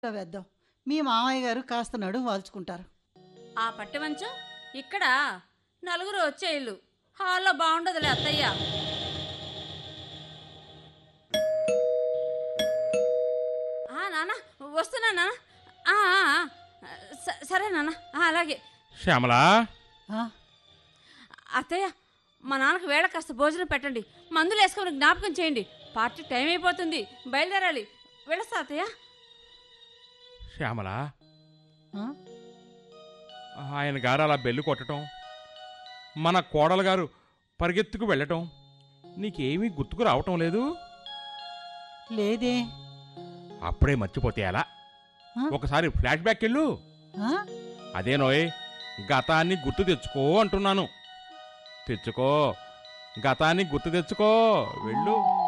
వేద్దాం మీ మామయ్య గారు కాస్త నడుము వాల్చుకుంటారు ఆ పట్టి మంచం ఇక్కడ నలుగురు వచ్చే ఇల్లు హాల్లో బాగుండదులే అత్తయ్య ఆ, నాన్న వస్తున్నా నాన్న ఆ, ఆ, ఆ. స- సరే నాన్న ఆ, అలాగే శ్యామలా ఆ, అత్తయ్య మా నాన్నకు వేళ కాస్త భోజనం పెట్టండి మందులు వేసుకొని జ్ఞాపకం చేయండి పార్టీ టైం అయిపోతుంది బయలుదేరాలి వెళ్ళొస్తా అత్తయ్య శ్యామలా ఆ? ఆయన గారు అలా బెల్లు కొట్టడం మన కోడలు గారు పరిగెత్తుకు వెళ్ళటం నీకేమీ గుర్తుకు రావటం లేదు లేదే అప్పుడే మర్చిపోతే ఎలా ఆ? ఒకసారి ఫ్లాష్ బ్యాక్ వెళ్ళు ఆ? అదేనోయ్ గతాన్ని గుర్తు తెచ్చుకో అంటున్నాను తెచ్చుకో గతాన్ని గుర్తు తెచ్చుకో వెళ్ళు